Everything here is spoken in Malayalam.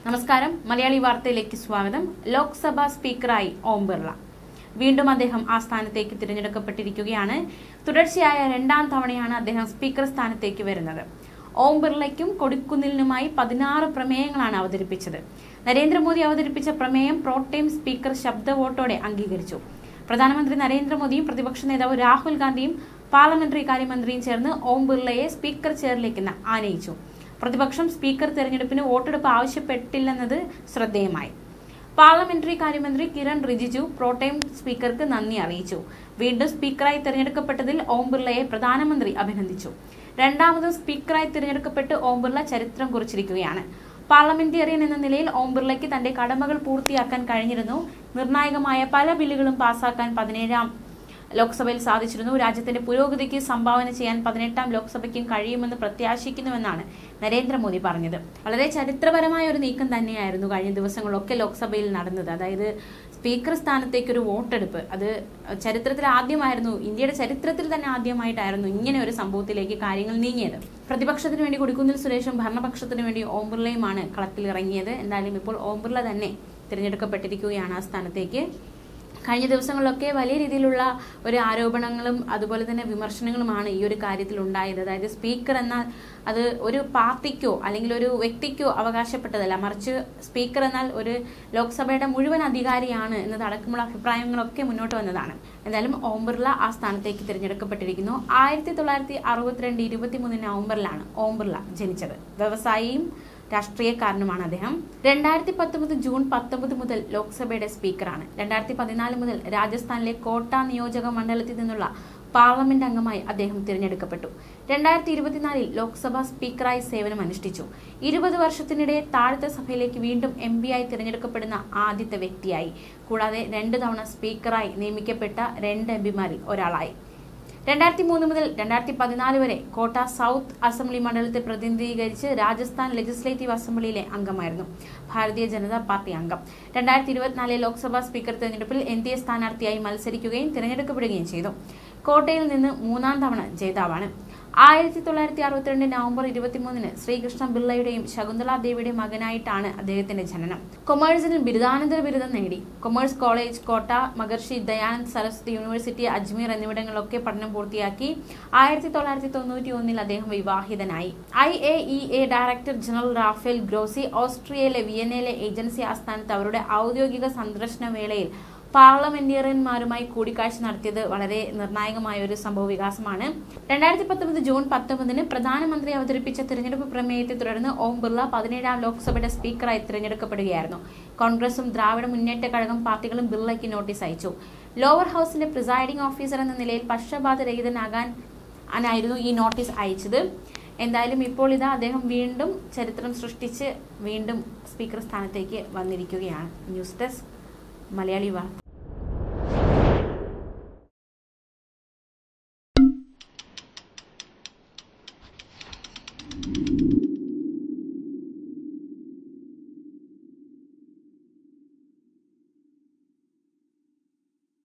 നമസ്കാരം മലയാളി വാർത്തയിലേക്ക് സ്വാഗതം ലോക്സഭാ സ്പീക്കറായി ഓം ബിർള വീണ്ടും അദ്ദേഹം ആ സ്ഥാനത്തേക്ക് തിരഞ്ഞെടുക്കപ്പെട്ടിരിക്കുകയാണ് തുടർച്ചയായ രണ്ടാം തവണയാണ് അദ്ദേഹം സ്പീക്കർ സ്ഥാനത്തേക്ക് വരുന്നത് ഓം ബിർളയ്ക്കും കൊടിക്കുന്നിലിനുമായി പതിനാറ് പ്രമേയങ്ങളാണ് അവതരിപ്പിച്ചത് നരേന്ദ്രമോദി അവതരിപ്പിച്ച പ്രമേയം പ്രോട്ടേം സ്പീക്കർ ശബ്ദ വോട്ടോടെ അംഗീകരിച്ചു പ്രധാനമന്ത്രി നരേന്ദ്രമോദിയും പ്രതിപക്ഷ നേതാവ് രാഹുൽ ഗാന്ധിയും പാർലമെന്ററി കാര്യമന്ത്രിയും ചേർന്ന് ഓം ബിർളയെ സ്പീക്കർ ചെയറിലേക്ക് ന- ആനയിച്ചു പ്രതിപക്ഷം സ്പീക്കർ തെരഞ്ഞെടുപ്പിന് വോട്ടെടുപ്പ് ആവശ്യപ്പെട്ടില്ലെന്നത് ശ്രദ്ധേയമായി പാർലമെന്ററി കാര്യമന്ത്രി കിരൺ റിജിജു പ്രോട്ടേം സ്പീക്കർക്ക് നന്ദി അറിയിച്ചു വീണ്ടും സ്പീക്കറായി തിരഞ്ഞെടുക്കപ്പെട്ടതിൽ ഓം ബിർളയെ പ്രധാനമന്ത്രി അഭിനന്ദിച്ചു രണ്ടാമതും സ്പീക്കറായി തിരഞ്ഞെടുക്കപ്പെട്ട് ഓം ബിർള ചരിത്രം കുറിച്ചിരിക്കുകയാണ് പാർലമെന്റേറിയൻ എന്ന നിലയിൽ ഓം ബിർളയ്ക്ക് തന്റെ കടമകൾ പൂർത്തിയാക്കാൻ കഴിഞ്ഞിരുന്നു നിർണായകമായ പല ബില്ലുകളും പാസാക്കാൻ പതിനേഴാം ലോക്സഭയിൽ സാധിച്ചിരുന്നു രാജ്യത്തിന്റെ പുരോഗതിക്ക് സംഭാവന ചെയ്യാൻ പതിനെട്ടാം ലോക്സഭയ്ക്കും കഴിയുമെന്ന് പ്രത്യാശിക്കുന്നുവെന്നാണ് നരേന്ദ്രമോദി പറഞ്ഞത് വളരെ ചരിത്രപരമായ ഒരു നീക്കം തന്നെയായിരുന്നു കഴിഞ്ഞ ദിവസങ്ങളൊക്കെ ലോക്സഭയിൽ നടന്നത് അതായത് സ്പീക്കർ സ്ഥാനത്തേക്ക് ഒരു വോട്ടെടുപ്പ് അത് ചരിത്രത്തിൽ ആദ്യമായിരുന്നു ഇന്ത്യയുടെ ചരിത്രത്തിൽ തന്നെ ആദ്യമായിട്ടായിരുന്നു ഇങ്ങനെ ഒരു സംഭവത്തിലേക്ക് കാര്യങ്ങൾ നീങ്ങിയത് പ്രതിപക്ഷത്തിന് വേണ്ടി കൊടിക്കുന്നിൽ സുരേഷും ഭരണപക്ഷത്തിന് വേണ്ടി ഓം ബിർളയുമാണ് കളത്തിൽ ഇറങ്ങിയത് എന്തായാലും ഇപ്പോൾ ഓം ബിർള തന്നെ തിരഞ്ഞെടുക്കപ്പെട്ടിരിക്കുകയാണ് ആ സ്ഥാനത്തേക്ക് കഴിഞ്ഞ ദിവസങ്ങളിലൊക്കെ വലിയ രീതിയിലുള്ള ഒരു ആരോപണങ്ങളും അതുപോലെ തന്നെ വിമർശനങ്ങളുമാണ് ഈ ഒരു കാര്യത്തിൽ ഉണ്ടായത് അതായത് സ്പീക്കർ എന്നാൽ അത് ഒരു പാർട്ടിക്കോ അല്ലെങ്കിൽ ഒരു വ്യക്തിക്കോ അവകാശപ്പെട്ടതല്ല മറിച്ച് സ്പീക്കർ എന്നാൽ ഒരു ലോക്സഭയുടെ മുഴുവൻ അധികാരിയാണ് എന്നതടക്കമുള്ള അഭിപ്രായങ്ങളൊക്കെ മുന്നോട്ട് വന്നതാണ് എന്തായാലും ഓം ബിർള ആ സ്ഥാനത്തേക്ക് തിരഞ്ഞെടുക്കപ്പെട്ടിരിക്കുന്നു ആയിരത്തി തൊള്ളായിരത്തി അറുപത്തിരണ്ട് ഇരുപത്തിമൂന്ന് നവംബറിലാണ് ഓം ബിർള ജനിച്ചത് വ്യവസായിയും രാഷ്ട്രീയക്കാരനുമാണ് അദ്ദേഹം രണ്ടായിരത്തി പത്തൊമ്പത് ജൂൺ പത്തൊമ്പത് മുതൽ ലോക്സഭയുടെ സ്പീക്കറാണ് രണ്ടായിരത്തി പതിനാല് മുതൽ രാജസ്ഥാനിലെ കോട്ട നിയോജക മണ്ഡലത്തിൽ നിന്നുള്ള പാർലമെന്റ് അംഗമായി അദ്ദേഹം തിരഞ്ഞെടുക്കപ്പെട്ടു രണ്ടായിരത്തി ഇരുപത്തിനാലിൽ ലോക്സഭാ സ്പീക്കറായി സേവനം അനുഷ്ഠിച്ചു ഇരുപത് വർഷത്തിനിടെ താഴത്തെ സഭയിലേക്ക് വീണ്ടും എം ആയി തിരഞ്ഞെടുക്കപ്പെടുന്ന ആദ്യത്തെ വ്യക്തിയായി കൂടാതെ രണ്ട് തവണ സ്പീക്കറായി നിയമിക്കപ്പെട്ട രണ്ട് എം പിമാരിൽ ഒരാളായി രണ്ടായിരത്തി മൂന്ന് മുതൽ രണ്ടായിരത്തി പതിനാല് വരെ കോട്ട സൗത്ത് അസംബ്ലി മണ്ഡലത്തെ പ്രതിനിധീകരിച്ച് രാജസ്ഥാൻ ലെജിസ്ലേറ്റീവ് അസംബ്ലിയിലെ അംഗമായിരുന്നു ഭാരതീയ ജനതാ പാർട്ടി അംഗം രണ്ടായിരത്തി ഇരുപത്തിനാലിലെ ലോക്സഭാ സ്പീക്കർ തെരഞ്ഞെടുപ്പിൽ എൻ ഡി എ സ്ഥാനാർത്ഥിയായി മത്സരിക്കുകയും തിരഞ്ഞെടുക്കപ്പെടുകയും ചെയ്തു കോട്ടയിൽ നിന്ന് മൂന്നാം തവണ ജേതാവാണ് ആയിരത്തി തൊള്ളായിരത്തി അറുപത്തിരണ്ട് നവംബർ ഇരുപത്തിമൂന്നിന് ശ്രീകൃഷ്ണ പിള്ളയുടെയും ശകുന്തള ദേവിയുടെയും മകനായിട്ടാണ് അദ്ദേഹത്തിന്റെ ജനനം കൊമേഴ്സിൽ ബിരുദാനന്തര ബിരുദം നേടി commerce college Kota Maharshi Dayanand Saraswati university Ajmer എന്നിവിടങ്ങളിലൊക്കെ പഠനം പൂർത്തിയാക്കി ആയിരത്തി തൊള്ളായിരത്തി തൊണ്ണൂറ്റി ഒന്നിൽ അദ്ദേഹം വിവാഹിതനായി I A E A director general Rafael Grossi ഓസ്ട്രിയയിലെ വിയന്നയിലെ ഏജൻസി ആസ്ഥാനത്ത് അവരുടെ ഔദ്യോഗിക സന്ദർശന വേളയിൽ പാർലമെന്റേറിയന്മാരുമായി കൂടിക്കാഴ്ച നടത്തിയത് വളരെ നിർണായകമായ ഒരു സംഭവ വികാസമാണ് രണ്ടായിരത്തി പത്തൊമ്പത് ജൂൺ പത്തൊമ്പതിന് പ്രധാനമന്ത്രി അവതരിപ്പിച്ച തിരഞ്ഞെടുപ്പ് പ്രമേയത്തെ തുടർന്ന് ഓം ബിർള പതിനേഴാം ലോക്സഭയുടെ സ്പീക്കറായി തിരഞ്ഞെടുക്കപ്പെടുകയായിരുന്നു കോൺഗ്രസും ദ്രാവിഡ മുന്നേറ്റ കഴകം പാർട്ടികളും ബിർളയ്ക്ക് നോട്ടീസ് അയച്ചു ലോവർ ഹൌസിന്റെ പ്രിസൈഡിംഗ് ഓഫീസർ എന്ന നിലയിൽ പക്ഷപാതരഹിതനാകാൻ ആയിരുന്നു ഈ നോട്ടീസ് അയച്ചത് എന്തായാലും ഇപ്പോൾ ഇതാ അദ്ദേഹം വീണ്ടും ചരിത്രം സൃഷ്ടിച്ച് വീണ്ടും സ്പീക്കർ സ്ഥാനത്തേക്ക് വന്നിരിക്കുകയാണ് ന്യൂസ് ഡെസ്ക് മലയാളി വാർത്ത